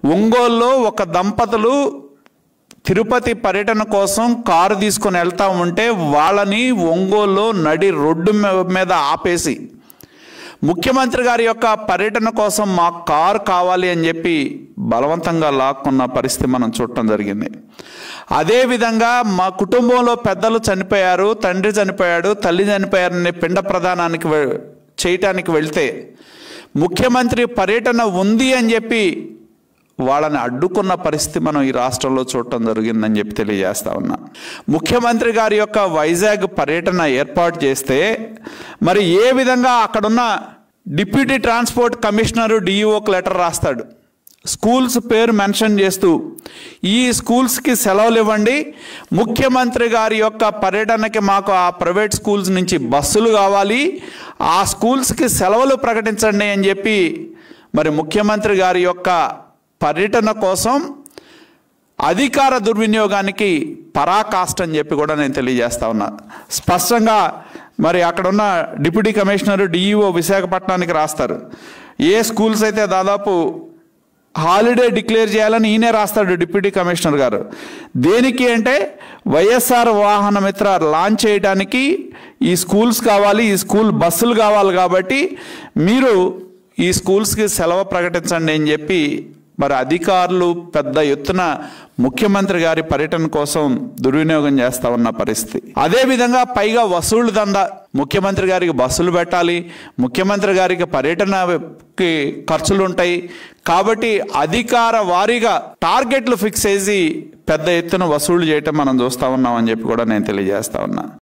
ఒంగోలులో ఒక దంపతులు తిరుపతి పర్యటన కోసం కారు తీసుకొని వెళ్తా ఉంటే వాళ్ళని ఒంగోలులో నడి రోడ్డు మీ- మీద ఆపేసి ముఖ్యమంత్రి గారి యొక్క పర్యటన కోసం మా కారు కావాలి అని చెప్పి బలవంతంగా లాక్కున్న పరిస్థితి మనం చూడటం జరిగింది అదేవిధంగా మా కుటుంబంలో పెద్దలు చనిపోయారు తండ్రి చనిపోయాడు తల్లి చనిపోయారని పిండ ప్రదానానికి వె- చేయటానికి వెళ్తే ముఖ్యమంత్రి పర్యటన ఉంది అని చెప్పి వాళ్ళని అడ్డుకున్న పరిస్థితి మనం ఈ రాష్ట్రంలో చూడటం జరిగిందని చెప్పి తెలియజేస్తా ఉన్నా ముఖ్యమంత్రి గారి యొక్క వైజాగ్ పర్యటన ఏర్పాటు చేస్తే మరి ఏ విధంగా అక్కడున్న డిప్యూటీ ట్రాన్స్పోర్ట్ కమిషనరు డిఈఓకి లెటర్ రాస్తాడు స్కూల్స్ పేరు మెన్షన్ చేస్తూ ఈ స్కూల్స్కి సెలవులు ఇవ్వండి ముఖ్యమంత్రి గారి యొక్క పర్యటనకి మాకు ఆ ప్రైవేట్ స్కూల్స్ నుంచి బస్సులు కావాలి ఆ స్కూల్స్కి సెలవులు ప్రకటించండి అని చెప్పి మరి ముఖ్యమంత్రి గారి యొక్క పర్యటన కోసం అధికార దుర్వినియోగానికి పరాకాష్ట అని చెప్పి కూడా నేను తెలియజేస్తా ఉన్నా స్పష్టంగా మరి అక్కడ ఉన్న డిప్యూటీ కమిషనర్ డిఈఓ విశాఖపట్నానికి రాస్తారు ఏ స్కూల్స్ అయితే దాదాపు హాలిడే డిక్లేర్ చేయాలని ఈయనే రాస్తాడు డిప్యూటీ కమిషనర్ గారు దేనికి అంటే వైఎస్ఆర్ వాహన మిత్ర లాంచ్ చేయడానికి ఈ స్కూల్స్ కావాలి ఈ స్కూల్ బస్సులు కావాలి కాబట్టి మీరు ఈ స్కూల్స్కి సెలవు ప్రకటించండి అని చెప్పి మరి అధికారులు పెద్ద ఎత్తున ముఖ్యమంత్రి గారి పర్యటన కోసం దుర్వినియోగం చేస్తా ఉన్న పరిస్థితి అదే విధంగా పైగా వసూళ్లు దంద ముఖ్యమంత్రి గారికి బస్సులు పెట్టాలి ముఖ్యమంత్రి గారికి పర్యటనకి ఖర్చులు ఉంటాయి కాబట్టి అధికార వారీగా టార్గెట్లు ఫిక్స్ చేసి పెద్ద ఎత్తున వసూలు చేయటం మనం చూస్తా ఉన్నాం అని చెప్పి కూడా నేను తెలియజేస్తా ఉన్నా